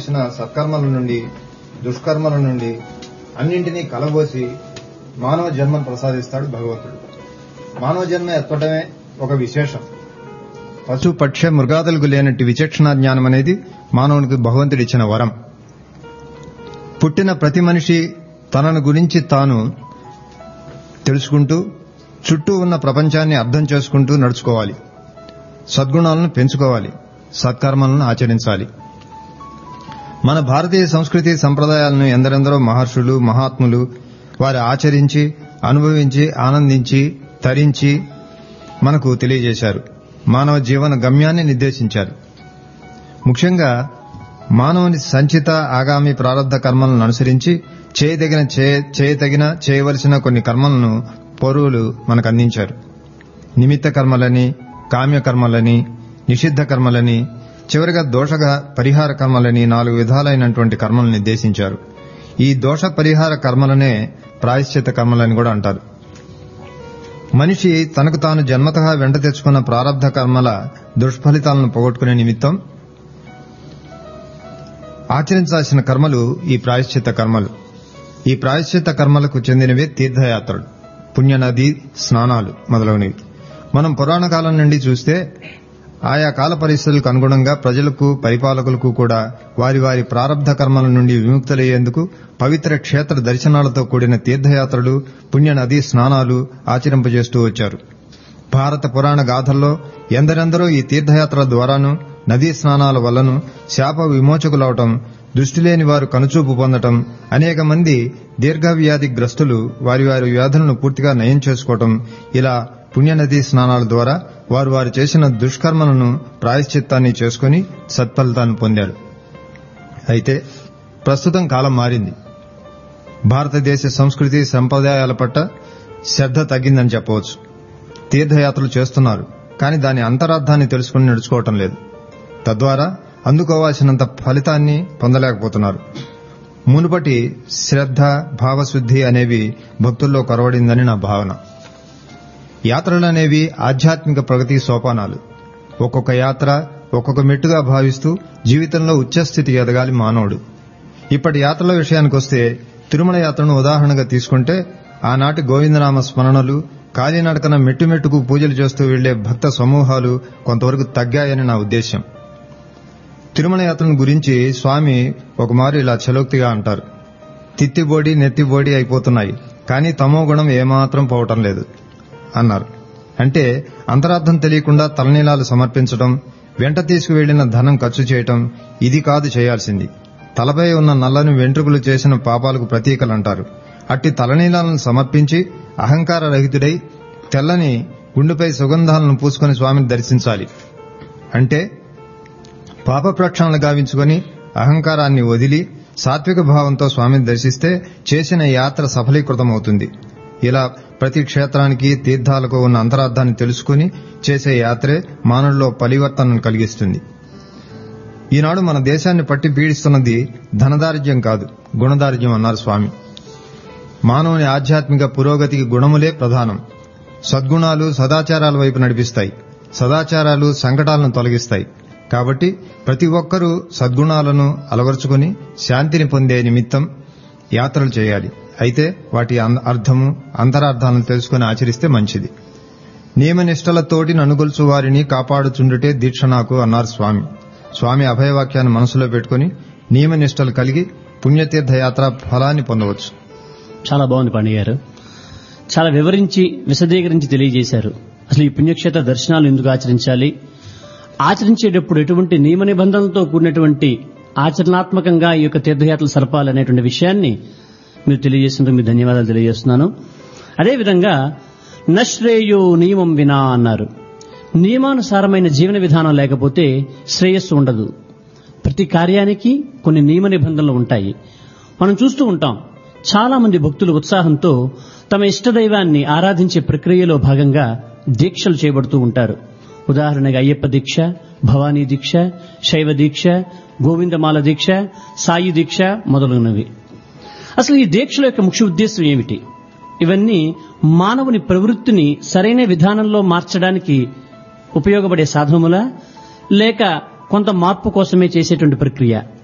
చేసిన సత్కర్మల నుండి దుష్కర్మల నుండి అన్నింటినీ కలబోసి మానవ జన్మను ప్రసాదిస్తాడు భగవంతుడు మానవ జన్మ ఎత్తడమే ఒక విశేషం పశు పక్ష మృగాదులకు లేనట్టి విచక్షణ జ్ఞానం అనేది మానవునికి భగవంతుడిచ్చిన వరం పుట్టిన ప్రతి మనిషి తనను గురించి తాను తెలుసుకుంటూ చుట్టూ ఉన్న ప్రపంచాన్ని అర్థం చేసుకుంటూ నడుచుకోవాలి సద్గుణాలను పెంచుకోవాలి సత్కర్మలను ఆచరించాలి మన భారతీయ సంస్కృతి సంప్రదాయాలను ఎందరెందరో మహర్షులు మహాత్ములు వారు ఆచరించి అనుభవించి ఆనందించి తరించి మనకు తెలియజేశారు మానవ జీవన గమ్యాన్ని నిర్దేశించారు ముఖ్యంగా మానవుని సంచిత ఆగామి ప్రారంధ కర్మలను అనుసరించి చేయదగిన చేయతగిన చేయవలసిన కొన్ని కర్మలను పౌరువులు మనకు అందించారు నిమిత్త కర్మలని కామ్య కర్మలని నిషిద్ధ కర్మలని చివరిగా దోష పరిహార కర్మలని నాలుగు విధాలైనటువంటి కర్మలను నిర్దేశించారు ఈ దోష పరిహార కర్మలనే ప్రాయశ్చిత కర్మలని కూడా అంటారు మనిషి తనకు తాను జన్మత వెంట తెచ్చుకున్న ప్రారంధ కర్మల దుష్ఫలితాలను పోగొట్టుకునే నిమిత్తం ఆచరించాల్సిన కర్మలు ఈ ప్రాయశ్చిత కర్మలు ఈ ప్రాయశ్చిత కర్మలకు చెందినవే తీర్థయాత్రలు పుణ్యనది స్నానాలు మొదలగునవి మనం పురాణ కాలం నుండి చూస్తే ఆయా కాల పరిస్థితులకు అనుగుణంగా ప్రజలకు పరిపాలకులకు కూడా వారి వారి ప్రారంధ కర్మల నుండి విముక్తులయ్యేందుకు పవిత్ర క్షేత్ర దర్శనాలతో కూడిన తీర్థయాత్రలు పుణ్య నదీ స్నానాలు ఆచరింపజేస్తూ వచ్చారు భారత పురాణ గాథల్లో ఎందరెందరో ఈ తీర్థయాత్రల ద్వారాను నదీ స్నానాల వల్లను శాప విమోచకులవటం దృష్టి లేని వారు కనుచూపు పొందటం అనేక మంది దీర్ఘవ్యాధి గ్రస్తులు వారి వారి వ్యాధులను పూర్తిగా నయం చేసుకోవటం ఇలా పుణ్యనదీ స్నానాల ద్వారా వారు వారు చేసిన దుష్కర్మలను ప్రాయశ్చిత్తాన్ని చేసుకుని సత్ఫలితాన్ని పొందారు అయితే ప్రస్తుతం కాలం మారింది భారతదేశ సంస్కృతి సంప్రదాయాల పట్ల శ్రద్ధ తగ్గిందని చెప్పవచ్చు తీర్థయాత్రలు చేస్తున్నారు కానీ దాని అంతరార్థాన్ని తెలుసుకుని నడుచుకోవటం లేదు తద్వారా అందుకోవాల్సినంత ఫలితాన్ని పొందలేకపోతున్నారు మునుపటి శ్రద్ధ భావశుద్ధి అనేవి భక్తుల్లో కొరవడిందని నా భావన యాత్రలనేవి ఆధ్యాత్మిక ప్రగతి సోపానాలు ఒక్కొక్క యాత్ర ఒక్కొక్క మెట్టుగా భావిస్తూ జీవితంలో ఉచ్చస్థితి ఎదగాలి మానవుడు ఇప్పటి యాత్రల విషయానికొస్తే తిరుమల యాత్రను ఉదాహరణగా తీసుకుంటే ఆనాటి గోవిందనామ స్మరణలు కాలినడకన మెట్టుమెట్టుకు పూజలు చేస్తూ వెళ్లే భక్త సమూహాలు కొంతవరకు తగ్గాయని నా ఉద్దేశ్యం తిరుమల యాత్రను గురించి స్వామి ఒకమారు ఇలా చలోక్తిగా అంటారు తిత్తిబోడి నెత్తిబోడి అయిపోతున్నాయి కానీ తమో గుణం ఏమాత్రం పోవటం లేదు అన్నారు అంటే అంతరార్థం తెలియకుండా తలనీలాలు సమర్పించడం వెంట తీసుకువెళ్లిన ధనం ఖర్చు చేయటం ఇది కాదు చేయాల్సింది తలపై ఉన్న నల్లని వెంట్రుకలు చేసిన పాపాలకు ప్రతీకలంటారు అట్టి తలనీలాలను సమర్పించి అహంకార రహితుడై తెల్లని గుండెపై సుగంధాలను పూసుకుని స్వామిని దర్శించాలి అంటే పాప ప్రక్షాళన గావించుకొని అహంకారాన్ని వదిలి సాత్విక భావంతో స్వామిని దర్శిస్తే చేసిన యాత్ర సఫలీకృతమవుతుంది ఇలా ప్రతి క్షేత్రానికి తీర్థాలకు ఉన్న అంతరార్థాన్ని తెలుసుకుని చేసే యాత్రే మానవుల్లో పరివర్తనను కలిగిస్తుంది ఈనాడు మన దేశాన్ని పట్టి పీడిస్తున్నది ధనదారిద్ర్యం కాదు గుణదారిద్ర్యం అన్నారు స్వామి మానవుని ఆధ్యాత్మిక పురోగతికి గుణములే ప్రధానం సద్గుణాలు సదాచారాల వైపు నడిపిస్తాయి సదాచారాలు సంకటాలను తొలగిస్తాయి కాబట్టి ప్రతి ఒక్కరూ సద్గుణాలను అలవరుచుకుని శాంతిని పొందే నిమిత్తం యాత్రలు చేయాలి అయితే వాటి అర్థము అంతరార్థాలను తెలుసుకుని ఆచరిస్తే మంచిది నియమనిష్టలతోటి ననుగొల్చు వారిని కాపాడుచుండుటే దీక్ష నాకు అన్నారు స్వామి స్వామి అభయవాక్యాన్ని మనసులో పెట్టుకుని నియమనిష్టలు కలిగి పుణ్యతీర్థ యాత్ర ఫలాన్ని పొందవచ్చు చాలా బాగుంది పాండే గారు చాలా వివరించి విశదీకరించి తెలియజేశారు అసలు ఈ పుణ్యక్షేత్ర దర్శనాలు ఎందుకు ఆచరించాలి ఆచరించేటప్పుడు ఎటువంటి నియమ నిబంధనలతో కూడినటువంటి ఆచరణాత్మకంగా ఈ యొక్క తీర్థయాత్రలు సరపాలనేటువంటి విషయాన్ని మీరు తెలియజేసినందుకు మీ ధన్యవాదాలు తెలియజేస్తున్నాను అదేవిధంగా నశ్రేయో నియమం వినా అన్నారు నియమానుసారమైన జీవన విధానం లేకపోతే శ్రేయస్సు ఉండదు ప్రతి కార్యానికి కొన్ని నియమ నిబంధనలు ఉంటాయి మనం చూస్తూ ఉంటాం చాలా మంది భక్తులు ఉత్సాహంతో తమ ఇష్టదైవాన్ని ఆరాధించే ప్రక్రియలో భాగంగా దీక్షలు చేపడుతూ ఉంటారు ఉదాహరణగా అయ్యప్ప దీక్ష భవానీ దీక్ష శైవ దీక్ష గోవిందమాల దీక్ష సాయి దీక్ష మొదలగునవి అసలు ఈ దీక్షల యొక్క ముఖ్య ఉద్దేశం ఏమిటి ఇవన్నీ మానవుని ప్రవృత్తిని సరైన విధానంలో మార్చడానికి ఉపయోగపడే సాధనములా లేక కొంత మార్పు కోసమే చేసేటువంటి ప్రక్రియ